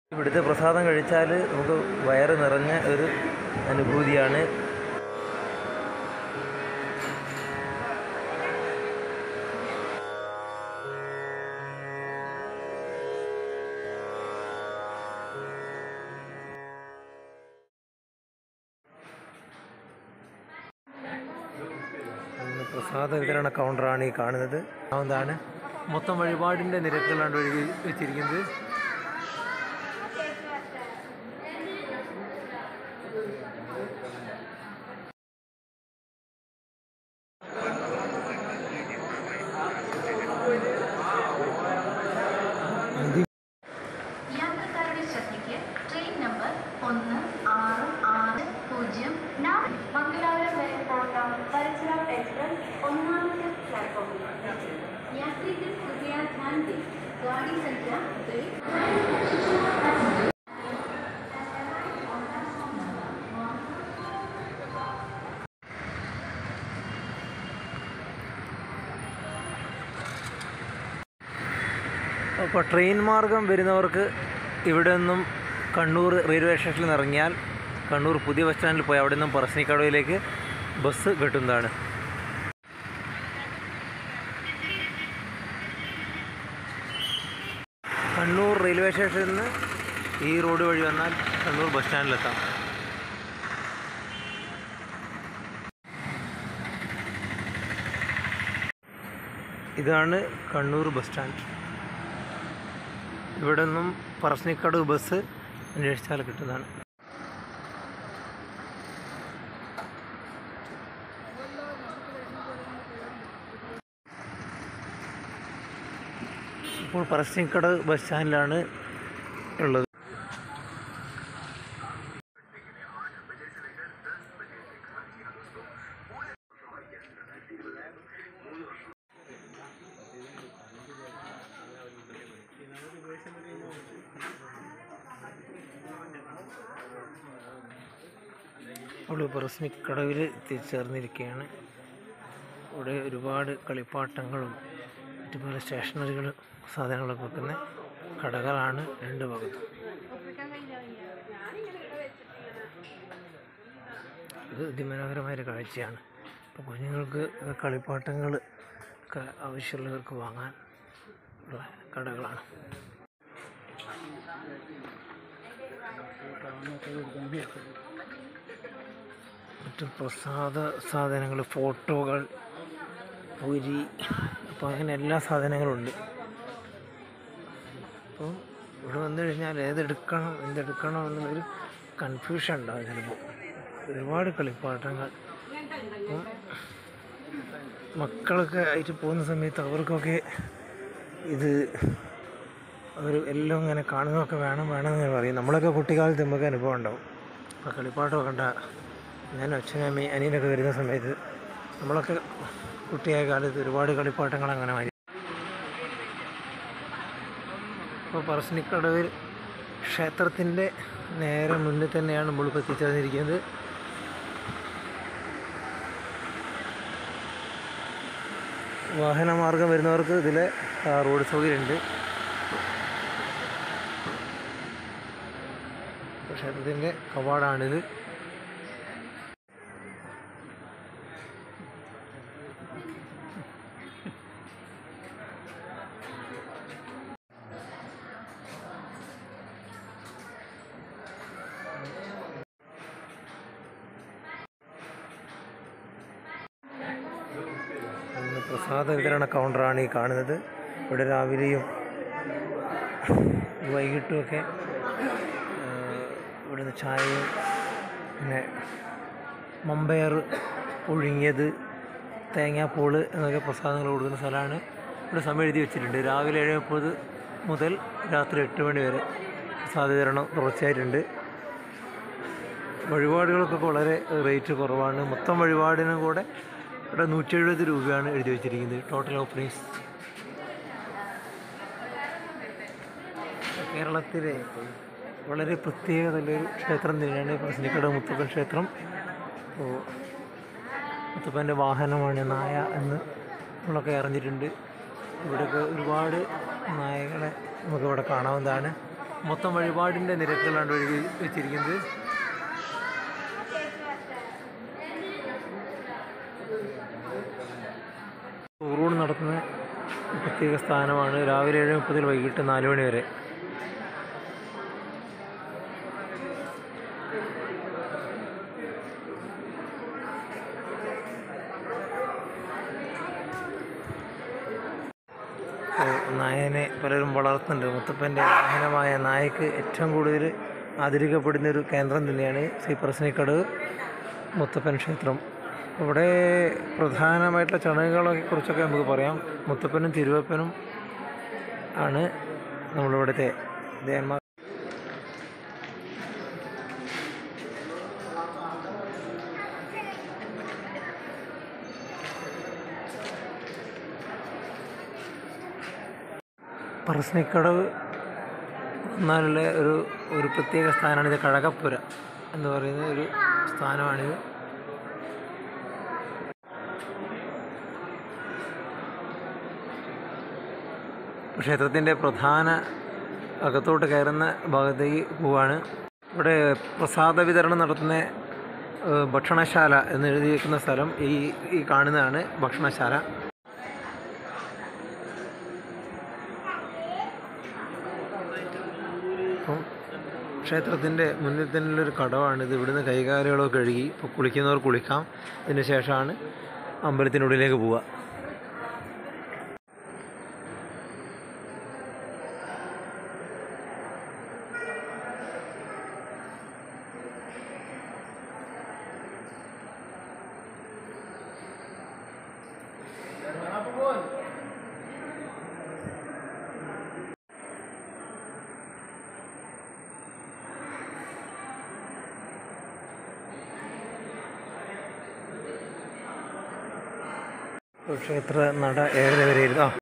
ഇവിടുത്തെ പ്രസാദം കഴിച്ചാൽ നമുക്ക് വയറ് നിറഞ്ഞ ഒരു അനുഭൂതിയാണ് ഇന്ന് പ്രസാദ വിതരണ കൗണ്ടറാണ് ഈ കാണുന്നത് അതാണ് മൊത്തം വഴിപാടിൻ്റെ നിരക്കുകളാണ് എഴുതി വെച്ചിരിക്കുന്നത് യാത്രക്കാരുടെ ശ്രദ്ധയ്ക്ക് ട്രെയിൻ നമ്പർ ഒന്ന് ആറ് ആറ് പൂജ്യം നാല് മംഗലാപുരം വരെ പോകാം പരശുരാം എക്സ്പ്രസ് ഒന്നാമത്തെ പ്ലാറ്റ്ഫോമിൽ यात्रीगण कृपया ध्यान दें गाड़ी संख्या दो അപ്പോൾ ട്രെയിൻ മാർഗം വരുന്നവർക്ക് ഇവിടെ നിന്നും കണ്ണൂർ റെയിൽവേ സ്റ്റേഷനിൽ നിന്ന് ഇറങ്ങിയാൽ കണ്ണൂർ പുതിയ ബസ് സ്റ്റാൻഡിൽ പോയി അവിടെ നിന്നും പറശ്ശിനിക്കടവിലേക്ക് ബസ് കിട്ടുന്നതാണ് കണ്ണൂർ റെയിൽവേ സ്റ്റേഷനിൽ നിന്ന് ഈ റോഡ് വഴി വന്നാൽ കണ്ണൂർ ബസ് സ്റ്റാൻഡിലെത്താം ഇതാണ് കണ്ണൂർ ബസ് സ്റ്റാൻഡ് ഇവിടെ നിന്നും പറശ്ശിനിക്കടവ് ബസ് അന്വേഷിച്ചാൽ കിട്ടുന്നതാണ് ഇപ്പോൾ പറശ്ശിനിക്കടവ് ബസ് സ്റ്റാൻഡിലാണ് ഉള്ളത് അവൾ പറശ്ശിനിക്കടവിൽ എത്തിച്ചേർന്നിരിക്കുകയാണ് ഇവിടെ ഒരുപാട് കളിപ്പാട്ടങ്ങളും മറ്റു പല സ്റ്റേഷനറികളും സാധനങ്ങളൊക്കെ വെക്കുന്ന കടകളാണ് രണ്ട് ഭാഗത്തും ഇത് അതിമനോഹരമായൊരു കാഴ്ചയാണ് ഇപ്പോൾ കുഞ്ഞുങ്ങൾക്ക് കളിപ്പാട്ടങ്ങൾ ഒക്കെ ആവശ്യമുള്ളവർക്ക് വാങ്ങാൻ ഉള്ള കടകളാണ് മറ്റു പ്രസാദ സാധനങ്ങൾ ഫോട്ടോകൾ പൊരി അപ്പോൾ അങ്ങനെ എല്ലാ സാധനങ്ങളും ഉണ്ട് അപ്പോൾ ഇവിടെ വന്നു കഴിഞ്ഞാൽ ഏതെടുക്കണം എന്തെടുക്കണം എന്നുള്ളൊരു കൺഫ്യൂഷൻ ഉണ്ടാവും ചിലപ്പോൾ ഒരുപാട് കളിപ്പാട്ടങ്ങൾ അപ്പം മക്കളൊക്കെ ആയിട്ട് പോകുന്ന സമയത്ത് അവർക്കൊക്കെ ഇത് അവർ എല്ലാം ഇങ്ങനെ കാണുന്നതൊക്കെ വേണം വേണം എന്ന് പറയും നമ്മളൊക്കെ കുട്ടിക്കാലത്ത് നമുക്ക് അനുഭവം ഉണ്ടാവും അപ്പോൾ കളിപ്പാട്ടമൊക്കെ കണ്ട ഞാൻ അച്ഛനമ്മ അനിയനൊക്കെ വരുന്ന സമയത്ത് നമ്മളൊക്കെ കുട്ടിയായ കാലത്ത് ഒരുപാട് കളിപ്പാട്ടങ്ങൾ അങ്ങനെ വാങ്ങി ഇപ്പോൾ പറശ്ശിനിക്കടവിൽ ക്ഷേത്രത്തിൻ്റെ നേരെ മുന്നിൽ തന്നെയാണ് നമ്മളിപ്പോൾ എത്തിച്ചേർന്നിരിക്കുന്നത് വാഹനമാർഗം വരുന്നവർക്ക് ഇതിലെ ആ, റോഡ് സൗകര്യമുണ്ട് ക്ഷേത്രത്തിൻ്റെ കവാടാണിത് ഇന്ന് പ്രസാദ വിതരണ കൗണ്ടറാണ് ഈ കാണുന്നത് ഇവിടെ രാവിലെയും വൈകിട്ടുമൊക്കെ ആ, ഇവിടുന്ന് ചായയും പിന്നെ മമ്പയർ പുഴുങ്ങിയത് തേങ്ങാപ്പൂള് എന്നൊക്കെ പ്രസാദങ്ങൾ കൊടുക്കുന്ന സ്ഥലമാണ് ഇവിടെ സമയം എഴുതി വെച്ചിട്ടുണ്ട് രാവിലെ ഏഴ് മുപ്പത് മുതൽ രാത്രി എട്ട് മണി വരെ പ്രസാദ വിതരണം തുടർച്ചയായിട്ടുണ്ട് വഴിപാടുകൾക്കൊക്കെ വളരെ റേറ്റ് കുറവാണ് മൊത്തം വഴിപാടിനും കൂടെ ഇവിടെ നൂറ്റി എഴുപത് രൂപയാണ് എഴുതി വെച്ചിരിക്കുന്നത് ടോട്ടൽ ഓഫറിങ്സ് കേരളത്തിലെ വളരെ പ്രത്യേകതയുള്ളൊരു ക്ഷേത്രം തന്നെയാണ് പറശ്ശിനിക്കടവ് മുത്തപ്പൻ ക്ഷേത്രം അപ്പോൾ മുത്തപ്പൻ്റെ വാഹനമാണ് നായ എന്ന് നമ്മളൊക്കെ അറിഞ്ഞിട്ടുണ്ട് ഇവിടെയൊക്കെ ഒരുപാട് നായകളെ നമുക്കിവിടെ കാണാവുന്നതാണ് മൊത്തം വഴിപാടിൻ്റെ നിരക്കുകളാണ് എഴുതി വെച്ചിരിക്കുന്നത് ഊറൂൺ നടത്തുന്ന പ്രത്യേക സ്ഥാനമാണ് രാവിലെ ഏഴ് മുപ്പതിൽ വൈകിട്ട് നാല് മണി വരെ അപ്പോൾ നായനെ പലരും വളർത്തുന്നുണ്ട് മുത്തപ്പൻ്റെ വാഹനമായ നായക്ക് ഏറ്റവും കൂടുതൽ ആദരിക്കപ്പെടുന്ന ഒരു കേന്ദ്രം തന്നെയാണ് ശ്രീ പറശ്ശിനിക്കടവ് മുത്തപ്പൻ ക്ഷേത്രം ഇവിടെ പ്രധാനമായിട്ടുള്ള ചടങ്ങുകളെ കുറിച്ചൊക്കെ നമുക്ക് പറയാം മുത്തപ്പനും തിരുവപ്പനും ആണ് നമ്മളിവിടുത്തെ ദേവന്മാർ പറശ്ശിനിക്കടവ് എന്നാലുള്ള ഒരു ഒരു പ്രത്യേക സ്ഥാനമാണിത് കഴകപ്പുര എന്ന് പറയുന്ന ഒരു സ്ഥാനമാണിത് ക്ഷേത്രത്തിൻ്റെ പ്രധാന അകത്തോട്ട് കയറുന്ന ഭാഗത്തേക്ക് പോവാണ് ഇവിടെ പ്രസാദ വിതരണം നടത്തുന്ന ഏഹ്, ഭക്ഷണശാല എന്ന് എഴുതിയിരിക്കുന്ന സ്ഥലം ഈ ഈ കാണുന്നതാണ് ഭക്ഷണശാല അപ്പം ക്ഷേത്രത്തിൻ്റെ മുന്നിൽ തന്നെയുള്ളൊരു കടവാണിത് ഇവിടുന്ന് കൈകാലുകളൊക്കെ കഴുകി ഇപ്പോൾ കുളിക്കുന്നവർ കുളിക്കാം അതിന് ശേഷമാണ് അമ്പലത്തിനുള്ളിലേക്ക് പോവുക ഇപ്പോൾ ക്ഷേത്ര നട ഏഴര വരെയായിരുന്നു ആ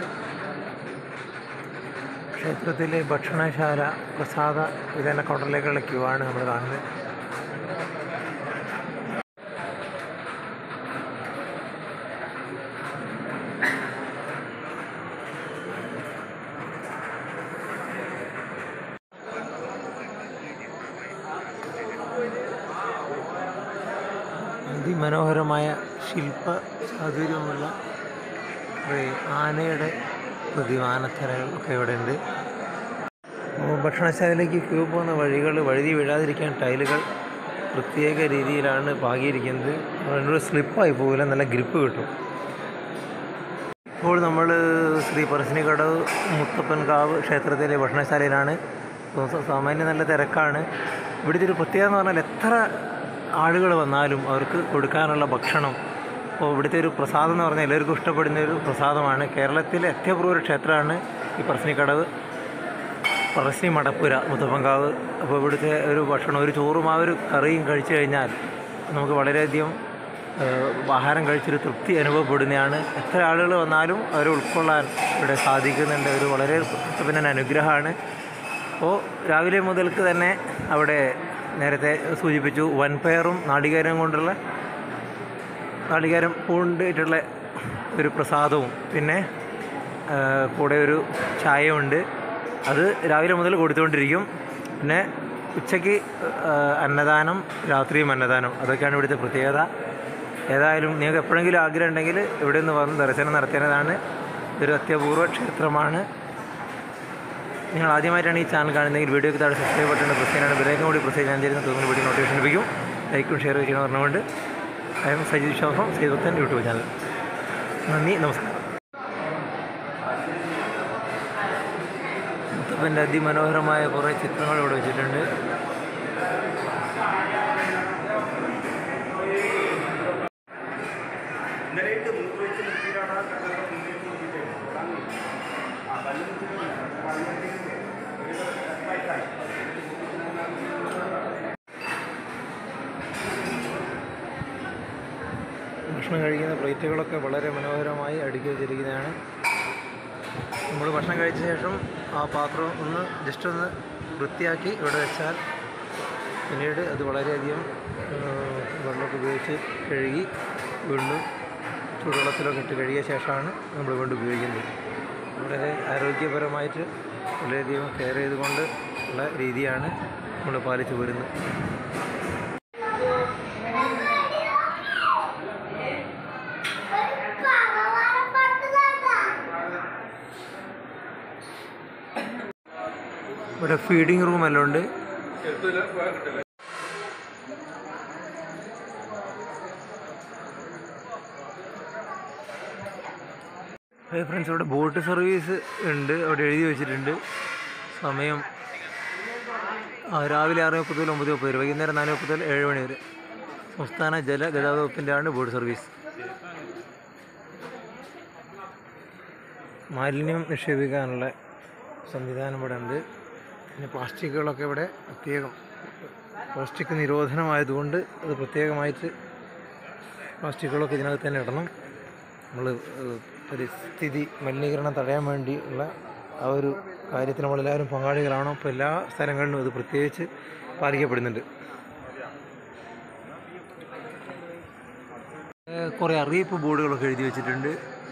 ക്ഷേത്രത്തിലെ ഭക്ഷണശാല പ്രസാദ വിതരണ കൗണ്ടറിലേക്കുള്ള ക്യൂ ആണ് നമ്മൾ കാണുന്നത് അതിമനോഹരമായ ശില്പ ചാതുര്യമുള്ള ഒരു ആനയുടെ പ്രതിമാനത്തരകൾ ഒക്കെ ഇവിടെ ഉണ്ട് അപ്പോൾ ഭക്ഷണശാലയിലേക്ക് ക്യൂ പോകുന്ന വഴികൾ വഴുതി വീഴാതിരിക്കാൻ ടൈലുകൾ പ്രത്യേക രീതിയിലാണ് പാകിയിരിക്കുന്നത് അതിനൊരു സ്ലിപ്പായി പോകില്ല നല്ല ഗ്രിപ്പ് കിട്ടും ഇപ്പോൾ നമ്മൾ ശ്രീ പറശ്ശിനിക്കടവ് മുത്തപ്പൻകാവ് ക്ഷേത്രത്തിലെ ഭക്ഷണശാലയിലാണ് ഇപ്പോൾ സ- സാമാന്യം നല്ല തിരക്കാണ് ഇവിടുത്തെ ഒരു പ്രത്യേകത എന്ന് പറഞ്ഞാൽ എത്ര ആളുകൾ വന്നാലും അവർക്ക് കൊടുക്കാനുള്ള ഭക്ഷണം അപ്പോൾ ഇവിടുത്തെ ഒരു പ്രസാദം എന്ന് പറഞ്ഞാൽ എല്ലാവർക്കും ഇഷ്ടപ്പെടുന്ന ഒരു പ്രസാദമാണ് കേരളത്തിലെ അത്യപൂർവ ഒരു ക്ഷേത്രമാണ് ഈ പറശ്ശിനിക്കടവ് പറശ്ശിനി മടപ്പുര മുത്തപ്പൻകാവ് അപ്പോൾ ഇവിടുത്തെ ഒരു ഭക്ഷണം ഒരു ചോറും ആ ഒരു കറിയും കഴിച്ചു കഴിഞ്ഞാൽ നമുക്ക് വളരെയധികം ഏഹ്, ആഹാരം കഴിച്ചൊരു തൃപ്തി അനുഭവപ്പെടുന്നതാണ് എത്ര ആളുകൾ വന്നാലും അവരെ ഉൾക്കൊള്ളാൻ ഇവിടെ സാധിക്കുന്നുണ്ട് ഒരു വളരെ പിന്നെ അനുഗ്രഹമാണ് അപ്പോൾ രാവിലെ മുതൽക്ക് തന്നെ അവിടെ നേരത്തെ സൂചിപ്പിച്ചു വൻപയറും നാളികേരം കൊണ്ടുള്ള നാളികേരം പൂണ്ടിട്ടുള്ള ഒരു പ്രസാദവും പിന്നെ ആ, കൂടെ ഒരു ചായയുണ്ട് അത് രാവിലെ മുതൽ കൊടുത്തുകൊണ്ടിരിക്കും പിന്നെ ഉച്ചയ്ക്ക് ആ, അന്നദാനം രാത്രിയും അന്നദാനം അതൊക്കെയാണ് ഇവിടുത്തെ പ്രത്യേകത ഏതായാലും നിങ്ങൾക്ക് എപ്പോഴെങ്കിലും ആഗ്രഹം ഉണ്ടെങ്കിൽ ഇവിടെ നിന്ന് വന്ന് ദർശനം നടത്തേണ്ടതാണ് ഇതൊരു അത്യപൂർവ ക്ഷേത്രമാണ് നിങ്ങൾ ആദ്യമായിട്ടാണ് ഈ ചാനൽ കാണുന്നതെങ്കിൽ വീഡിയോക്ക് താഴെ സബ്സ്ക്രൈബ് ബട്ടൺ പ്രസ് ചെയ്യാനാണ് ബിലേക്കും കൂടി പ്രസ് ചെയ്യാൻ തരുന്ന തോന്നുന്ന വീഡിയോ നോട്ടിഫിക്കേഷൻ ലഭിക്കും ലൈക്കും ഷെയർ ചെയ്യണമെന്ന് പറഞ്ഞുകൊണ്ട് ഐ എം സജീവ് വിശ്വാസം സേതുത്തൻ യൂട്യൂബ് ചാനൽ നന്ദി നമസ്കാരം മുത്തപ്പൻ്റെ അതിമനോഹരമായ കുറേ ചിത്രങ്ങൾ ഇവിടെ വെച്ചിട്ടുണ്ട് ഭക്ഷണം കഴിക്കുന്ന പ്ലേറ്റുകളൊക്കെ വളരെ മനോഹരമായി അടുക്കി വെച്ചിരിക്കുന്നതാണ് നമ്മൾ ഭക്ഷണം കഴിച്ച ശേഷം ആ പാത്രം ഒന്ന് ജസ്റ്റ് ഒന്ന് വൃത്തിയാക്കി ഇവിടെ വെച്ചാൽ പിന്നീട് അത് വളരെയധികം ആ, വെള്ളമൊക്കെ ഉപയോഗിച്ച് കഴുകി വീണ്ടും ചൂടുവെള്ളത്തിലൊക്കെ ഇട്ട് കഴുകിയ ശേഷമാണ് നമ്മൾ വീണ്ടും ഉപയോഗിക്കുന്നത് വളരെ ആരോഗ്യപരമായിട്ട് വളരെയധികം കെയർ ചെയ്തുകൊണ്ട് ഉള്ള രീതിയാണ് നമ്മൾ പാലിച്ചു വരുന്നത് ഇവിടെ ഫീഡിങ് റൂം എല്ലാം ഉണ്ട് ഹായ് ഫ്രണ്ട്സ് ഇവിടെ ബോട്ട് സർവീസ് ഉണ്ട് അവിടെ എഴുതി വെച്ചിട്ടുണ്ട് സമയം ആ, രാവിലെ ആറ് മുപ്പത് മുതൽ ഒമ്പത് മുപ്പത് വരെ വൈകുന്നേരം നാല് മുപ്പത് മുതൽ ഏഴ് മണി വരെ സംസ്ഥാന ജല ഗതാഗത വകുപ്പിൻ്റെ ആണ് ബോട്ട് സർവീസ് മാലിന്യം നിക്ഷേപിക്കാനുള്ള സംവിധാനം ഇവിടെ ഉണ്ട് പിന്നെ പ്ലാസ്റ്റിക്കുകളൊക്കെ ഇവിടെ പ്രത്യേകം പ്ലാസ്റ്റിക് നിരോധനമായതുകൊണ്ട് അത് പ്രത്യേകമായിട്ട് പ്ലാസ്റ്റിക്കുകളൊക്കെ ഇതിനകത്ത് തന്നെ ഇടണം നമ്മൾ പരിസ്ഥിതി മലിനീകരണം തടയാൻ വേണ്ടിയുള്ള ആ ഒരു കാര്യത്തിൽ നമ്മളെല്ലാവരും പങ്കാളികളാണോ അപ്പോൾ എല്ലാ സ്ഥലങ്ങളിലും ഇത് പ്രത്യേകിച്ച് പാലിക്കപ്പെടുന്നുണ്ട് ഏഹ് കുറേ അറിയിപ്പ് ബോർഡുകളൊക്കെ എഴുതി വെച്ചിട്ടുണ്ട്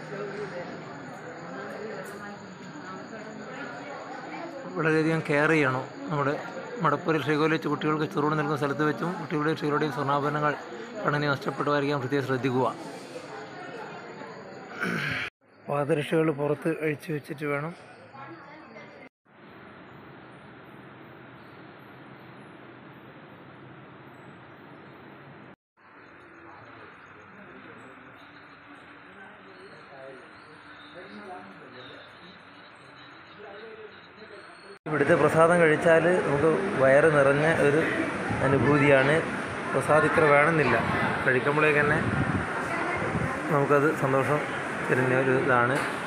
വളരെയധികം കെയർ ചെയ്യണം നമ്മുടെ മടപ്പൂരിൽ ശ്രീകോല വെച്ച് കുട്ടികൾക്ക് ചെറുപടി നൽകുന്ന സ്ഥലത്ത് വെച്ചും കുട്ടികളുടെയും സ്ത്രീകളുടെയും സ്വർണ്ണാഭരണങ്ങൾ കണ്ണനെ നഷ്ടപ്പെട്ടുമായിരിക്കാൻ പ്രത്യേകം ശ്രദ്ധിക്കുക പാദരക്ഷകൾ പുറത്ത് അഴിച്ചു വെച്ചിട്ട് വേണം ഇവിടുത്തെ പ്രസാദം കഴിച്ചാൽ നമുക്ക് വയറ് നിറഞ്ഞ ഒരു അനുഭൂതിയാണ് പ്രസാദം ഇത്ര വേണമെന്നില്ല കഴിക്കുമ്പോഴേക്ക് തന്നെ നമുക്കത് സന്തോഷം തരുന്ന ഒരു ഇതാണ്